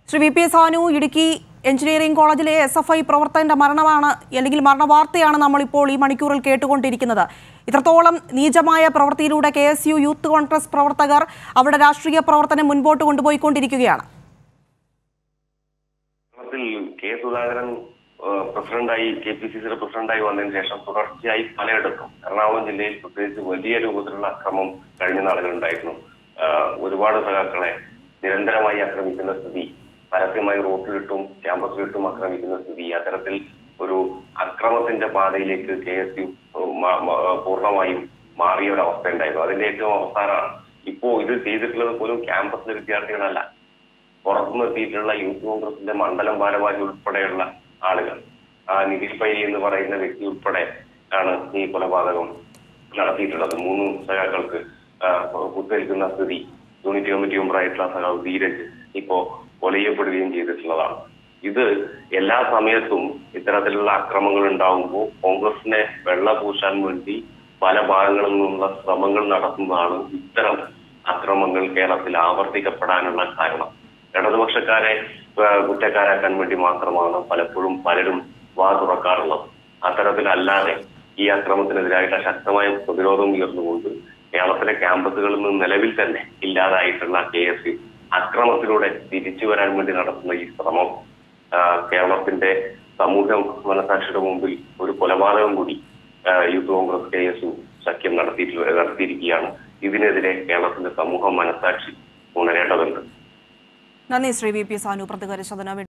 Shri V P Sanu Idukki engineering കോളേജിലെ S F I പ്രവർത്തകന്റെ മരണമാണ് അല്ലെങ്കിൽ മരണവാർത്തയാണ് നമ്മളിപ്പോൾ ഈ മണിക്കൂറിൽ കേട്ടുകൊണ്ടിരിക്കുന്നത് ഇത്രത്തോളം നീചമായ പ്രവൃത്തിയിലൂടെ K S U youth Congress പ്രവർത്തകർ അവരുടെ രാഷ്ട്രീയ പ്രവർത്തനം മുൻപോട്ട് കൊണ്ടുപോയിക്കൊണ്ടിരിക്കുകയാണ് കേരളത്തിൽ കെ സുധാകരൻ ഏഹ്, പ്രസിഡന്റായി കെ പി സി സിയുടെ പ്രസിഡന്റായി വന്നതിന് ശേഷം തുടർച്ചയായി പലയിടത്തും എറണാകുളം ജില്ലയിൽ പ്രത്യേകിച്ച് വലിയ രൂപത്തിലുള്ള അക്രമം കഴിഞ്ഞ നാളുകളുണ്ടായിരുന്നു ഏഹ്, ഒരുപാട് സഖാക്കളെ നിരന്തരമായി ആക്രമിക്കുന്ന സ്ഥിതി പരസ്യമായി റോട്ടിലിട്ടും ക്യാമ്പസിലിട്ടും ആക്രമിക്കുന്ന സ്ഥിതി അത്തരത്തിൽ ഒരു അക്രമത്തിന്റെ പാതയിലേക്ക് കെ എസ് യു പൂർണ്ണമായും മാറിയ ഒരു അവസ്ഥ ഉണ്ടായിരുന്നു അതിന്റെ ഏറ്റവും അവസാനമാണ് ഇപ്പോ ഇത് ചെയ്തിട്ടുള്ളത് പോലും ക്യാമ്പസിലെ വിദ്യാർത്ഥികളല്ല പുറത്തു നിർത്തിയിട്ടുള്ള യൂത്ത് കോൺഗ്രസിന്റെ മണ്ഡലം ഭാരവാഹി ഉൾപ്പെടെയുള്ള ആളുകൾ ആ നിതീഷ് പൈ എന്ന് പറയുന്ന വ്യക്തി ഉൾപ്പെടെ ആണ് ഈ കൊലപാതകം നടത്തിയിട്ടുള്ളത് മൂന്ന് സഖാക്കൾക്ക് ആ, കുത്തേൽക്കുന്ന സ്ഥിതി യൂണിറ്റ് കമ്മിറ്റി മെമ്പറായിട്ടുള്ള സഖാവ് ധീരജ് ഇപ്പോ കൊലയപ്പെടുകയും ചെയ്തിട്ടുള്ളതാണ് ഇത് എല്ലാ സമയത്തും ഇത്തരത്തിലുള്ള അക്രമങ്ങൾ ഉണ്ടാവുമ്പോൾ കോൺഗ്രസിനെ വെള്ള പൂശാൻ വേണ്ടി പല ഭാഗങ്ങളിൽ നിന്നുള്ള ശ്രമങ്ങൾ നടത്തുന്നതാണ് ഇത്തരം അക്രമങ്ങൾ കേരളത്തിൽ ആവർത്തിക്കപ്പെടാനുള്ള കാരണം ഇടതുപക്ഷക്കാരെ ആ, കുറ്റക്കാരാക്കാൻ വേണ്ടി മാത്രമാണ് പലപ്പോഴും പലരും വാ തുറക്കാറുള്ളത് അത്തരത്തിലല്ലാതെ ഈ അക്രമത്തിനെതിരായിട്ട് ശക്തമായ പ്രതിരോധം ഉയർന്നുകൊണ്ട് കേരളത്തിലെ ക്യാമ്പസുകളിൽ നിന്ന് നിലവിൽ തന്നെ ഇല്ലാതായിട്ടുള്ള കെ എസ് യു അക്രമത്തിലൂടെ തിരിച്ചു വരാൻ വേണ്ടി നടത്തുന്ന ഈ ശ്രമം ആ, കേരളത്തിന്റെ സമൂഹ മനസാക്ഷിയുടെ മുമ്പിൽ ഒരു കൊലപാതകം കൂടി ആ, youth Congress K S U സഖ്യം നടത്തിയിട്ടുള്ള നടത്തിയിരിക്കുകയാണ് ഇതിനെതിരെ കേരളത്തിന്റെ സമൂഹ മനസാക്ഷി ഉണരേണ്ടതുണ്ട് നന്ദി ശ്രീ വി പി സാനു പ്രതികരിച്ചതിന്